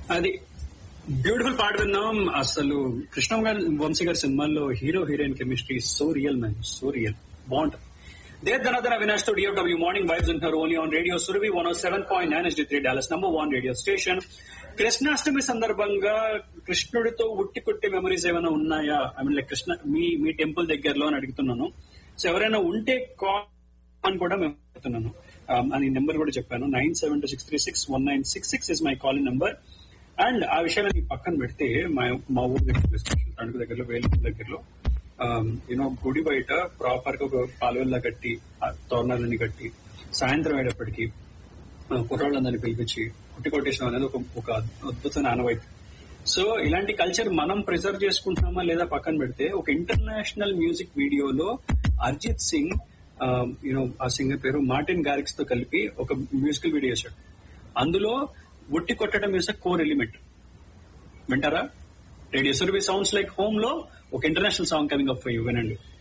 అది బ్యూటిఫుల్ పాట విన్నాం అసలు కృష్ణ గారి వంశీ గారి సినిమాల్లో hero heroine chemistry so real man so real బాగుంటుంది దేర్ ధనధన వినాష్ తో డిఓడబ్ల్యూ మార్నింగ్ వైబ్స్ ఉంటున్నారు only on radio Surabhi one seven point nine S three Dallas number one radio station Krishnashtami సందర్భంగా కృష్ణుడితో ఉట్టి కొట్టే మెమరీస్ ఏమైనా ఉన్నాయా ఐ మీన్ లైక్ కృష్ణ మీ మీ టెంపుల్ దగ్గరలో అని అడుగుతున్నాను సో ఎవరైనా ఉంటే కాల్ అని కూడా మేము చెప్తున్నాను అని నెంబర్ కూడా చెప్పాను nine seven two six three six one nine six six is my call number and ఆ విషయాన్ని పక్కన పెడితే మా మా ఊరు దగ్గర తణుకు దగ్గరలో వేలు దగ్గరలో యూనో గుడి బయట ప్రాపర్ గా ఒక పాలవెల్లా కట్టి ఆ తోరణాలని కట్టి సాయంత్రం అయ్యేటప్పటికి ఆ, కుర్రాళ్ళందరినీ పిలిపించి కుట్టి కొట్టేయడం అనేది ఒక ఒక అద్భుతమైన ఆనవాయితీ సో ఇలాంటి కల్చర్ మనం ప్రిజర్వ్ చేసుకుంటున్నామా లేదా పక్కన పెడితే ఒక ఇంటర్నేషనల్ మ్యూజిక్ వీడియోలో అర్జిత్ సింగ్ యూనో ఆ సింగర్ పేరు మార్టిన్ గారిక్స్ తో కలిపి ఒక మ్యూజికల్ వీడియో చేశాడు అందులో ఉట్టి కొట్టడం ఇస్ అ కోర్ ఎలిమెంట్ వింటారా radio Surabhi sounds like home లో ఒక international song coming up for you వినండి